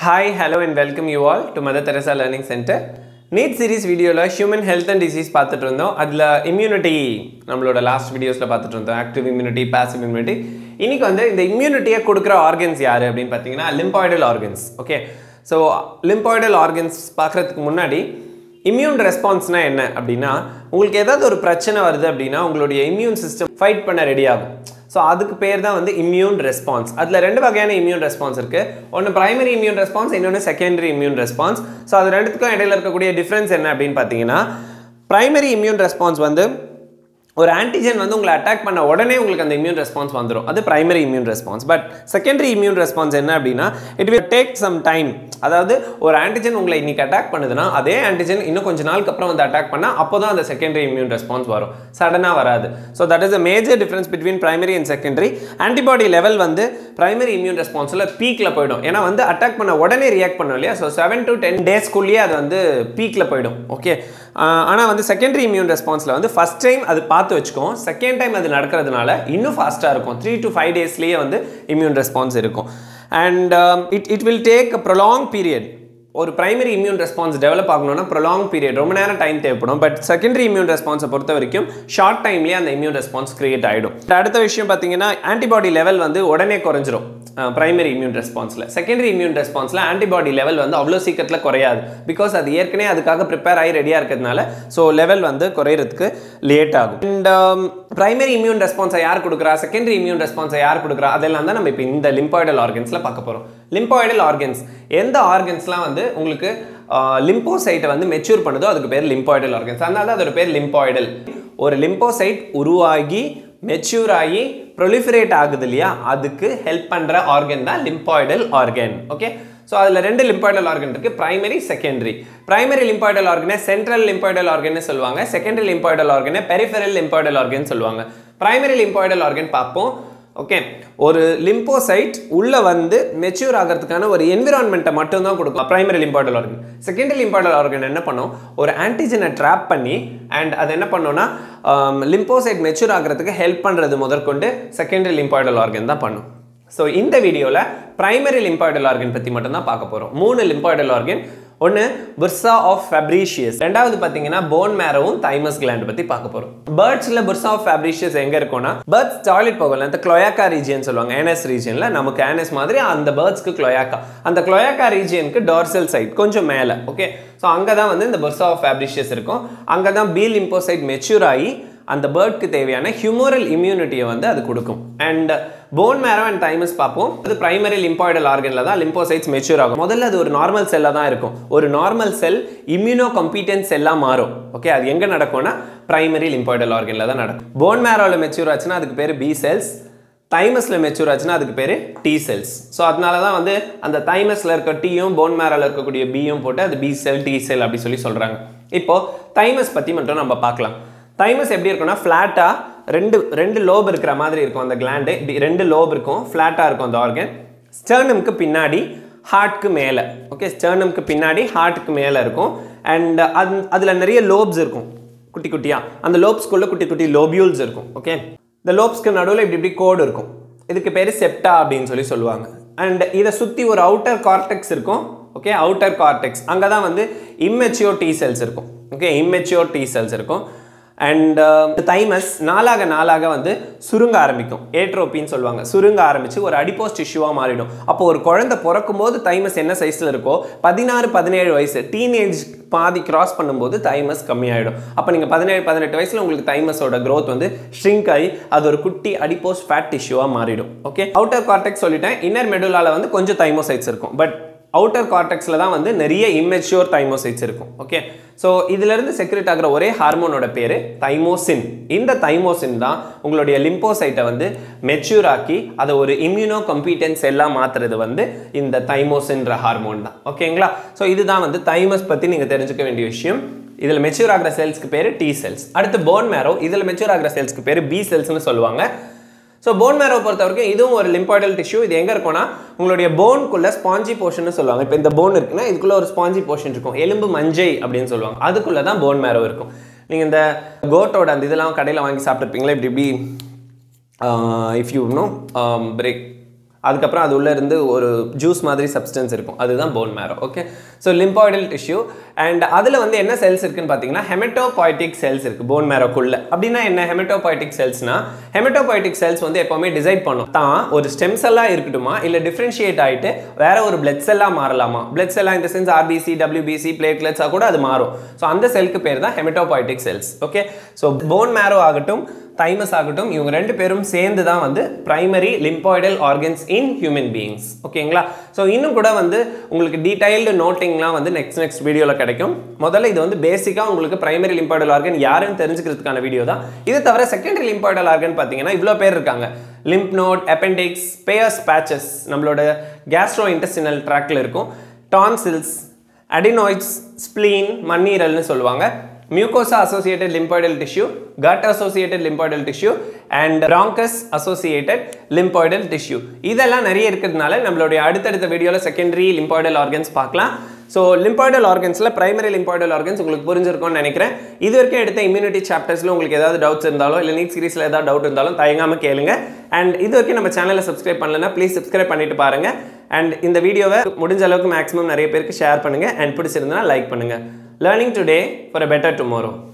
hi hello and welcome you all to Mother Teresa learning centre NEET series வீடியோவில் human health and disease பார்த்துட்டு இருந்தோம் அதில் immunity நம்மளோட last வீடியோஸில் பார்த்துட்டு இருந்தோம் ஆக்டிவ் இம்யூனிட்டி பாசிவ் இம்யூனிட்டி இன்னைக்கு வந்து இந்த இம்யூனிட்டியை கொடுக்குற ஆர்கன்ஸ் யார் அப்படின்னு பார்த்தீங்கன்னா lymphoid organs okay so lymphoid organs பார்க்குறதுக்கு முன்னாடி இம்யூன் ரெஸ்பான்ஸ்னால் என்ன அப்படின்னா உங்களுக்கு ஏதாவது ஒரு பிரச்சனை வருது அப்படின்னா உங்களுடைய இம்யூன் சிஸ்டம் ஃபைட் பண்ண ரெடி ஆகும் ஸோ அதுக்கு பேர் தான் வந்து இம்யூன் ரெஸ்பான்ஸ் அதில் ரெண்டு வகையான இம்யூன் ரெஸ்பான்ஸ் இருக்குது ஒன்று பிரைமரி இம்யூன் ரெஸ்பான்ஸ் இன்னொன்று செகண்டரி இம்யூன் ரெஸ்பான்ஸ் ஸோ அது ரெண்டுத்துக்கும் இடையில இருக்கக்கூடிய டிஃப்ரென்ஸ் என்ன அப்படின்னு பார்த்தீங்கன்னா பிரைமரி இம்யூன் ரெஸ்பான்ஸ் வந்து ஒரு ஆன்டிஜன் வந்து உங்களை அட்டாக் பண்ண உடனே உங்களுக்கு அந்த இம்யூன் ரெஸ்பான்ஸ் வந்துடும் அது primary immune response but secondary immune response என்ன அப்படின்னா it will take some time அதாவது ஒரு ஆன்டிஜன் உங்களை இன்னைக்கு அட்டாக் பண்ணுதுன்னா அதே ஆன்டிஜன் இன்னும் கொஞ்ச நாளுக்கு அப்புறம் வந்து அட்டாக் பண்ணால் அப்போ தான் அந்த செகண்டரி இம்யூன் ரெஸ்பான்ஸ் வரும் சடனாக வராது so that is a major difference between primary and secondary antibody level வந்து பிரைமரி இம்யூன் ரெஸ்பான்ஸில் பீக்கில் போயிடும் ஏன்னா வந்து அட்டாக் பண்ண உடனே ரியாக்ட் பண்ணும் இல்லையா ஸோ செவன் டு டென் டேஸ்க்குள்ளேயே அது வந்து பீக்கில் போயிடும் ஓகே ஆனால் வந்து செகண்டரி இம்யூன் ரெஸ்பான்ஸில் வந்து ஃபஸ்ட் டைம் அது பார்த்து வச்சுக்கோம் செகண்ட் டைம் அது நடக்கிறதுனால இன்னும் ஃபாஸ்ட்டாக இருக்கும் த்ரீ டு ஃபைவ் டேஸ்லேயே வந்து இம்யூன் ரெஸ்பான்ஸ் இருக்கும் and it it will take a prolong period ஒரு பிரைமரி இம்யூன் ரெஸ்பான்ஸ் டெவலப் ஆகணும்னா ப்ரொலாங் பீரியட் ரொம்ப நேரம் டைம் தேவைப்படும் பட் செகண்டரி இம்யூன் ரெஸ்பான்ஸை பொறுத்த வரைக்கும் ஷார்ட் டைம்லேயே அந்த இம்யூன் ரெஸ்பான்ஸ் கிரியேட் ஆகிடும் அடுத்த விஷயம் பார்த்தீங்கன்னா ஆன்டிபாடி லெவல் வந்து உடனே குறைஞ்சிரும் பிரைமரி இம்யூன் ரெஸ்பான்ஸில் செகண்டரி இம்யூன் ரெஸ்பான்ஸில் ஆன்டிபாடி லெவல் வந்து அவ்வளோ சீக்கிரத்தில் குறையாது பிகாஸ் அது ஏற்கனவே அதுக்காக ப்ரிப்பேர் ஆகி ரெடியாக இருக்கிறதுனால ஸோ லெவல் வந்து குறையிறதுக்கு லேட் ஆகும் அண்ட் பிரைமரி இம்யூன் ரெஸ்பான்ஸை யார் கொடுக்குறா செகண்டரி இம்யூன் ரெஸ்பான்ஸை யார் கொடுக்குறா அதெல்லாம் தான் நம்ம இப்போ இந்த லிம்பாய்டல் ஆர்கன்ஸில் பார்க்க போகிறோம் லிம்பாய்டல் ஆர்கன்ஸ் எந்த ஆர்கன்ஸ்லாம் வந்து உங்களுக்கு லிம்போசைட்டை வந்து மெச்சூர் பண்ணுதோ அதுக்கு பேர் லிம்பாய்டல் ஆர்கன்ஸ் அதனால தான் அதோட பேர் லிம்பாய்டல் ஒரு லிம்போசைட் உருவாகி மெச்சூர் ஆகி ப்ரொலிஃபரேட் ஆகுது இல்லையா அதுக்கு ஹெல்ப் பண்ணுற ஆர்கன் தான் லிம்பாய்டல் ஆர்கன் ஓகே ஸோ அதில் ரெண்டு லிம்பாய்டல் ஆர்கன் இருக்குது பிரைமரி செகண்டரி பிரைமரி லிம்பாய்டல் ஆர்கனை சென்ட்ரல் லிம்பாய்டல் ஆர்கன் சொல்லுவாங்க செகண்டரி லிம்பாய்டல் ஆர்கனை பெரிஃபெரல் லிம்பாய்டல் ஆர்கன் சொல்லுவாங்க பிரைமரி லிம்பாய்டல் ஆர்கன் பார்ப்போம் ஓகே ஒரு லிம்போசைட் உள்ளே வந்து மெச்சூர் ஆகிறதுக்கான ஒரு என்விரான்மெண்ட்டை மட்டும் தான் கொடுக்கும் primary lymphoidal organ secondary lymphoidal organ என்ன பண்ணும் ஒரு ஆன்டிஜனை ட்ராப் பண்ணி அண்ட் அது என்ன பண்ணோன்னா லிம்போசைட் மெச்சூர் ஆகிறதுக்கு ஹெல்ப் பண்ணுறது முதற்கொண்டு செகண்டரி லிம்பாய்டல் ஆர்கன் தான் பண்ணும் ஸோ இந்த வீடியோவில் பிரைமரி லிம்பாய்டல் ஆர்கன் பற்றி மட்டும்தான் பார்க்க போகிறோம் மூணு லிம்பாய்டல் ஆர்கன் ஒன்று புர்சா ஆஃப் ஃபேப்ரிஷியஸ் ரெண்டாவது பார்த்தீங்கன்னா போன் மேரோவும் தைமஸ் கிளாண்ட் பற்றி பார்க்க போகிறோம் பேர்ட்ஸில் புர்சா ஆஃப் ஃபேப்ரிஷியஸ் எங்கே இருக்கும்னா பேர்ட்ஸ் டாய்லெட் போகல அந்த க்ளோயாக்கா ரீஜியன் சொல்லுவாங்க ஏனஸ் ரீஜியனில் நமக்கு ஏனஸ் மாதிரி அந்த பேர்ட்ஸ்க்கு க்ளோயாக்கா அந்த க்ளோயாக்கா ரீஜியனுக்கு டார்சல் சைட் கொஞ்சம் மேலே ஓகே ஸோ அங்கே தான் வந்து இந்த புர்சா ஆஃப் ஃபேப்ரிஷியஸ் இருக்கும் அங்கே தான் பீல் இம்போசைட் மெச்சூர் ஆகி அந்த பேர்ட்க்கு தேவையான ஹியூமரல் இம்யூனிட்டியை வந்து அது கொடுக்கும் and bone marrow and thymus பார்ப்போம் அது பிரைமரி லிம்பாய்டல் ஆர்கனில் தான் லிம்போசைட்ஸ் மெச்சூர் ஆகும் முதல்ல அது ஒரு நார்மல் செல்லாக தான் இருக்கும் ஒரு நார்மல் செல் இம்யூனோ கம்பீட்டன்ஸ் செல்லாக மாறும் ஓகே அது எங்கே நடக்கும்னா பிரைமரி லிம்பாய்டல் ஆர்கனில் தான் நடக்கும் போன் மேரோவில் மெச்சூர் ஆச்சுன்னா அதுக்கு பேர் பி செல்ஸ் தைமஸில் மெச்சூர் ஆச்சுன்னா அதுக்கு பேர் டி செல்ஸ் ஸோ அதனால தான் வந்து அந்த தைமஸில் இருக்க டீயும் போன் மேரோவில் இருக்கக்கூடிய பியும் போட்டு அது பி செல் டி செல் அப்படி சொல்லி சொல்கிறாங்க இப்போது தைமஸ் பற்றி மட்டும் நம்ம பார்க்கலாம் தைமஸ் எப்படி இருக்கும்னா ஃப்ளாட்டாக ரெண்டு ரெண்டு லோப் இருக்கிற மாதிரி இருக்கும் அந்த கிளாண்டு இப்படி ரெண்டு லோப் இருக்கும் ஃப்ளாட்டாக இருக்கும் அந்த ஆர்கன் ஸ்டர்னம்க்கு பின்னாடி ஹார்ட்க்கு மேலே ஓகே ஸ்டர்னம்க்கு பின்னாடி ஹார்ட்டுக்கு மேலே இருக்கும் அண்ட் அது அதில் நிறைய லோப்ஸ் இருக்கும் குட்டி குட்டியாக அந்த லோப்ஸ்குள்ளே குட்டி குட்டி லோபியூல்ஸ் இருக்கும் ஓகே இந்த லோப்ஸ்க்கு நடுவில் இப்படி இப்படி கோடு இருக்கும் இதுக்கு பேர் செப்டா அப்படின்னு சொல்லி சொல்லுவாங்க அண்ட் இதை சுற்றி ஒரு அவுட்டர் கார்டெக்ஸ் இருக்கும் ஓகே அவுட்டர் கார்டெக்ஸ் அங்கே தான் வந்து இம்மெச்சியோர் டி செல்ஸ் இருக்கும் ஓகே இம்மெச்சியோர் டி செல்ஸ் இருக்கும் அண்ட் தைமஸ் நாளாக நாளாக வந்து சுருங்க ஆரம்பிக்கும் ஏட்ரோப்பின்னு சொல்லுவாங்க சுருங்க ஆரம்பித்து ஒரு அடிப்போஸ் டிஷ்யூவாக மாறிடும் அப்போ ஒரு குழந்தை பிறக்கும் போது தைமஸ் என்ன சைஸில் இருக்கோ பதினாறு பதினேழு வயசு டீனேஜ் பாதி கிராஸ் பண்ணும்போது தைமஸ் கம்மியாயிடும் அப்போ நீங்கள் பதினேழு பதினெட்டு வயசில் உங்களுக்கு தைமஸோட க்ரோத் வந்து ஷ்ரிங்க் ஆகி அது ஒரு குட்டி அடிப்போஸ் ஃபேட் டிஷ்யூவாக மாறிடும் ஓகே அவுட்டர் கார்டெக்ஸ் சொல்லிட்டேன் இன்னர் மெடுலாவில் வந்து கொஞ்சம் தைமோசைட்ஸ் இருக்கும் பட் அவுட்டர் கார்டெக்ஸில் தான் வந்து நிறைய இம்மெச்சூர் தைமோசைட்ஸ் இருக்கும் ஓகே ஸோ இதிலிருந்து செக்ரெட் ஆகிற ஒரே ஹார்மோனோட பேர் தைமோசின் இந்த தைமோசின் தான் உங்களுடைய லிம்போசைட்டை வந்து மெச்சூர் ஆக்கி அதை ஒரு இம்யூனோ கம்பீட்டன்ஸ் எல்லாம் மாற்றுறது வந்து இந்த தைமோசின்ற ஹார்மோன் தான் ஓகேங்களா ஸோ இதுதான் வந்து தைமஸ் பற்றி நீங்கள் தெரிஞ்சுக்க வேண்டிய விஷயம் இதில் மெச்சூர் ஆகிற செல்ஸ்க்கு பேர் டி செல்ஸ் அடுத்து போன் மேரோ இதில் மெச்சூர் ஆகிற செல்ஸ்க்கு பேர் பி செல்ஸ்னு சொல்லுவாங்க ஸோ போன் மேரோ பொறுத்த வரைக்கும் இதுவும் ஒரு லிம்பாய்டல் டிஷ்யூ இது எங்கே இருக்கும்னா உங்களுடைய போனுக்குள்ளே ஸ்பாஞ்சி போர்ஷன் சொல்லுவாங்க இப்போ இந்த போன் இருக்குன்னா இதுக்குள்ளே ஒரு ஸ்பாஞ்சி போர்ஷன் இருக்கும் எலும்பு மஞ்சை அப்படின்னு சொல்லுவாங்க அதுக்குள்ளே தான் போன் மேரோ இருக்கும் நீங்கள் இந்த கோட்டோட அந்த இதெல்லாம் கடையில் வாங்கி சாப்பிட்ருப்பீங்களா இப்படி இப்படி இஃப் யூ நோ பிரேக் அதுக்கப்புறம் அது உள்ளே இருந்து ஒரு ஜூஸ் மாதிரி சப்ஸ்டன்ஸ் இருக்கும் அதுதான் bone marrow okay so lymphoidal tissue and அதில் வந்து என்ன செல்ஸ் இருக்குன்னு பார்த்தீங்கன்னா ஹெமட்டோபாய்டிக் செல்ஸ் இருக்குது போன் மேரோக்குள்ள அப்படின்னா என்ன ஹெமட்டோபாய்டிக் செல்ஸ்னா ஹெமட்டோபாய்டிக் செல்ஸ் வந்து எப்போவுமே டிசைட் பண்ணும் தான் ஒரு ஸ்டெம் செல்லாக இருக்கட்டுமா இல்லை டிஃப்ரென்ஷியேட் ஆகிட்டு வேற ஒரு பிளட் செல்லாக மாறலாமா பிளட் செல்லாக இந்த சென்ஸ் ஆர்பிசி டபிள்யூபிசி பிளேட்லெட்ஸாக கூட அது மாறும் ஸோ அந்த செல்க்கு பேர் தான் haematopoietic cells okay so bone marrow ஆகட்டும் தைமஸ் ஆகட்டும் இவங்க ரெண்டு பேரும் சேர்ந்து தான் வந்து primary lymphoidal organs in human beings ஓகேங்களா ஸோ இன்னும் கூட வந்து உங்களுக்கு டீடைல்டு நோட்டிங்லாம் வந்து நெக்ஸ்ட் நெக்ஸ்ட் வீடியோவில் கிடைக்கும் முதல்ல இது வந்து பேசிக்காக உங்களுக்கு பிரைமரி லிம்பாய்டல் ஆர்கன் யாருன்னு தெரிஞ்சுக்கிறதுக்கான வீடியோ தான் இது தவிர செகண்டரி லிம்பாய்டல் ஆர்கன் பார்த்தீங்கன்னா இவ்வளோ பேர் இருக்காங்க lymph node appendix Peyer's patches நம்மளோட கேஸ்ட்ரோ இன்டெஸ்டினல் ட்ராக்ல இருக்கும் டான்சில்ஸ் அடினாய்ட்ஸ் ஸ்ப்ளீன் மண்ணீரல்னு சொல்லுவாங்க mucosa associated lymphoidal tissue gut associated lymphoidal tissue and bronchus associated lymphoidal tissue இதெல்லாம் நிறைய இருக்கிறதுனால நம்மளுடைய அடுத்தடுத்த வீடியோவில் செகண்டரி லிம்பாய்டல் ஆர்கன்ஸ் பார்க்கலாம் ஸோ லிம்பாய்டல் ஆர்கன்ஸில் பிரைமரி லிம்பாய்டல் ஆர்கன்ஸ் உங்களுக்கு புரிஞ்சிருக்கும்னு நினைக்கிறேன் இது வரைக்கும் எடுத்த இம்யூனிட்டி சாப்டர்ஸில் உங்களுக்கு ஏதாவது டவுட்ஸ் இருந்தாலும் இல்லை நீட் சீரிஸில் ஏதாவது டவுட் இருந்தாலும் தயங்காமல் கேளுங்க அண்ட் இது வரைக்கும் நம்ம சேனலை சப்ஸ்கிரைப் பண்ணலன்னா ப்ளீஸ் சப்ஸ்கிரைப் பண்ணிட்டு பாருங்க அண்ட் இந்த வீடியோவை முடிஞ்ச அளவுக்கு மேக்ஸிமம் நிறைய பேருக்கு ஷேர் பண்ணுங்க அண்ட் பிடிச்சிருந்தா லைக் பண்ணுங்க learning today for a better tomorrow